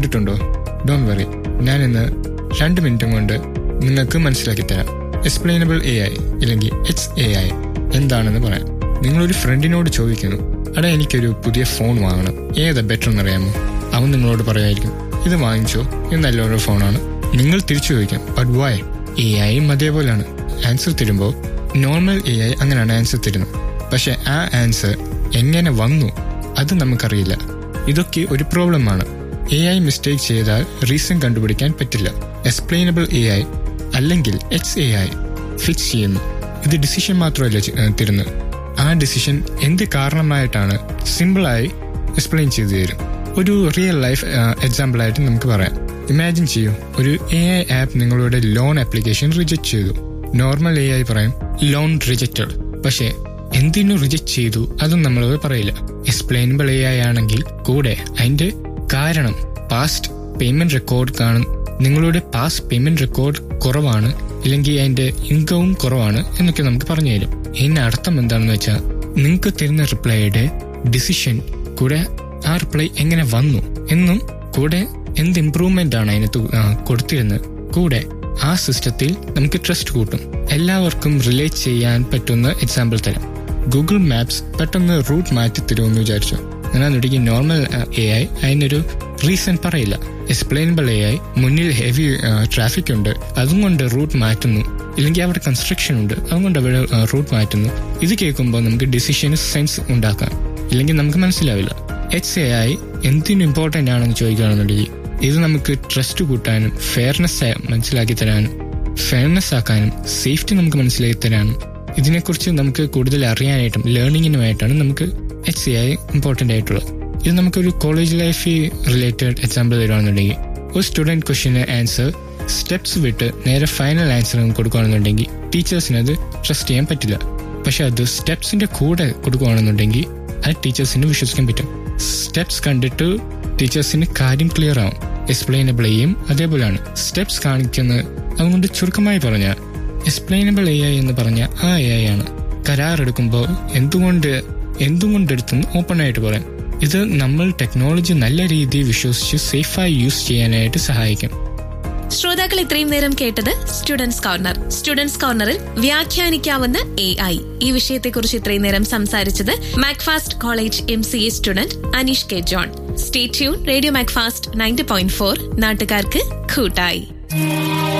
കണ്ടിട്ടുണ്ടോ don't worry ഞാൻ ഇന്ന് രണ്ട് മിനിറ്റും കൊണ്ട് നിങ്ങൾക്ക് മനസ്സിലാക്കി തരാം എക്സ്പ്ലെയിനബിൾ എ ഐ ഇല്ലെങ്കിൽ എക്സ് എ ഐ എന്താണെന്ന് പറയാം നിങ്ങളൊരു ഫ്രണ്ടിനോട് ചോദിക്കുന്നു അടാ എനിക്കൊരു പുതിയ ഫോൺ വാങ്ങണം ഏതാ ബെറ്റർ എന്നറിയാമോ അവൻ നിങ്ങളോട് പറയായിരിക്കും ഇത് വാങ്ങിച്ചോ ഇത് നല്ലൊരു ഫോണാണ് നിങ്ങൾ തിരിച്ചു ചോദിക്കാം ബട്ട് വൈ എ ഐയും അതേപോലെയാണ് ആൻസർ തരുമ്പോൾ നോർമൽ എ ഐ അങ്ങനെയാണ് ആൻസർ തരുന്നത് പക്ഷെ ആ ആൻസർ എങ്ങനെ വന്നു അത് നമുക്കറിയില്ല ഇതൊക്കെ ഒരു പ്രോബ്ലമാണ് എ ഐ മിസ്റ്റേക്ക് ചെയ്താൽ റീസൺ കണ്ടുപിടിക്കാൻ പറ്റില്ല എക്സ്പ്ലെയിനബിൾ എ ഐ അല്ലെങ്കിൽ എക്സ് എ ഐ ഫിക്സ് ചെയ്യുന്നു ഇത് ഡിസിഷൻ മാത്രമല്ല ചെ- ഏഹ് തരുന്നത് ആ ഡിസിഷൻ എന്ത് കാരണമായിട്ടാണ് സിമ്പിളായി എക്സ്പ്ലെയിൻ ചെയ്തു തരും ഒരു റിയൽ ലൈഫ് എക്സാമ്പിൾ ആയിട്ട് നമുക്ക് പറയാം ഇമാജിൻ ചെയ്യൂ ഒരു എ ഐ ആപ്പ് നിങ്ങളുടെ ലോൺ ആപ്ലിക്കേഷൻ റിജക്ട് ചെയ്തു നോർമൽ എ ഐ പറയും ലോൺ റിജക്റ്റഡ് പക്ഷേ എന്തിനു റിജക്ട് ചെയ്തു അതും നമ്മളത് പറയില്ല എക്സ്പ്ലെയിനബിൾ എ ഐ ആണെങ്കിൽ കൂടെ അതിന്റെ കാരണം പാസ്റ്റ് പേയ്മെന്റ് റെക്കോർഡ് കാണും നിങ്ങളുടെ പാസ്റ്റ് പേയ്മെന്റ് റെക്കോർഡ് കുറവാണ് ഇല്ലെങ്കിൽ അതിന്റെ ഇൻകവും കുറവാണ് എന്നൊക്കെ നമുക്ക് പറഞ്ഞു തരും ഇതിന്റെ അർത്ഥം എന്താണെന്ന് വെച്ചാൽ നിങ്ങൾക്ക് തരുന്ന റിപ്ലൈയുടെ ഡിസിഷൻ കൂടെ ആ റിപ്ലൈ എങ്ങനെ വന്നു എന്നും കൂടെ എന്ത് ഇംപ്രൂവ്മെന്റ് ആണ് അതിനകത്ത് ആ, കൊടുത്തിരുന്നത് കൂടെ ആ സിസ്റ്റത്തിൽ നമുക്ക് ട്രസ്റ്റ് കൂട്ടും എല്ലാവർക്കും റിലേറ്റ് ചെയ്യാൻ പറ്റുന്ന എക്സാമ്പിൾ തരാം ഗൂഗിൾ മാപ്സ് പെട്ടെന്ന് റൂട്ട് മാറ്റി തരുമെന്ന് വിചാരിച്ചു അങ്ങനെയാണെന്നുണ്ടെങ്കിൽ നോർമൽ എ ഐ അതിനൊരു റീസൺ പറയില്ല എക്സ്പ്ലെയിനബിൾ എ ഐ മുന്നിൽ ഹെവി ട്രാഫിക് ഉണ്ട് അതുകൊണ്ട് റൂട്ട് മാറ്റുന്നു ഇല്ലെങ്കിൽ അവിടെ കൺസ്ട്രക്ഷൻ ഉണ്ട് അതുകൊണ്ട് അവിടെ റൂട്ട് മാറ്റുന്നു ഇത് കേൾക്കുമ്പോൾ നമുക്ക് ഡിസിഷന് സെൻസ് ഉണ്ടാക്കാം ഇല്ലെങ്കിൽ നമുക്ക് മനസ്സിലാവില്ല എച്ച് എ ഐ എന്തിനു ഇമ്പോർട്ടൻ്റ് ആണെന്ന് ചോദിക്കുകയാണെന്നുണ്ടെങ്കിൽ ഇത് നമുക്ക് ട്രസ്റ്റ് കൂട്ടാനും ഫെയർനെസ് മനസ്സിലാക്കി തരാനും ഫെയർനെസ് ആക്കാനും സേഫ്റ്റി നമുക്ക് മനസ്സിലാക്കി തരാനും ഇതിനെക്കുറിച്ച് നമുക്ക് കൂടുതൽ അറിയാനായിട്ടും ലേണിങ്ങിനുമായിട്ടാണ് നമുക്ക് എച്ച് സി ഐ ഇമ്പോർട്ടൻ്റ് ആയിട്ടുള്ളത് ഇത് നമുക്കൊരു കോളേജ് ലൈഫ് റിലേറ്റഡ് എക്സാമ്പിൾ തരുവാണെന്നുണ്ടെങ്കിൽ ഒരു സ്റ്റുഡൻറ് ക്വസ്റ്റിന് ആൻസർ സ്റ്റെപ്സ് വിട്ട് നേരെ ഫൈനൽ ആൻസർ കൊടുക്കുകയാണെന്നുണ്ടെങ്കിൽ ടീച്ചേഴ്സിന് അത് ട്രസ്റ്റ് ചെയ്യാൻ പറ്റില്ല പക്ഷെ അത് സ്റ്റെപ്സിന്റെ കൂടെ കൊടുക്കുകയാണെന്നുണ്ടെങ്കിൽ അത് ടീച്ചേഴ്സിന് വിശ്വസിക്കാൻ പറ്റും സ്റ്റെപ്സ് കണ്ടിട്ട് ടീച്ചേഴ്സിന് കാര്യം ക്ലിയർ ആവും എക്സ്പ്ലെയിനബിൾ ചെയ്യും അതേപോലെയാണ് സ്റ്റെപ്സ് കാണിക്കുന്നത് അതുകൊണ്ട് ചുരുക്കമായി പറഞ്ഞാൽ എക്സ്പ്ലെയിനബിൾ എ ഐ എന്ന് പറഞ്ഞ ആ എ ഐ ആണ് കരാർ എടുക്കുമ്പോൾ എന്തുകൊണ്ട് എന്തുകൊണ്ടെടുത്തെന്ന് ഓപ്പൺ ആയിട്ട് പറയാം ഇത് നമ്മൾ ടെക്നോളജി നല്ല രീതിയിൽ വിശ്വസിച്ച് സേഫായി യൂസ് ചെയ്യാനായിട്ട് സഹായിക്കും ശ്രോതാക്കൾ ഇത്രയും നേരം കേട്ടത് സ്റ്റുഡൻസ് കോർണർ സ്റ്റുഡൻസ് കോർണറിൽ വ്യാഖ്യാനിക്കാവുന്ന എ ഐ ഈ വിഷയത്തെക്കുറിച്ച് ഇത്രയും നേരം സംസാരിച്ചത് MACFAST college M C A student Aneesh K John stay tune radio MACFAST ninety point four നാട്ടുകാർക്ക് കൂട്ടായി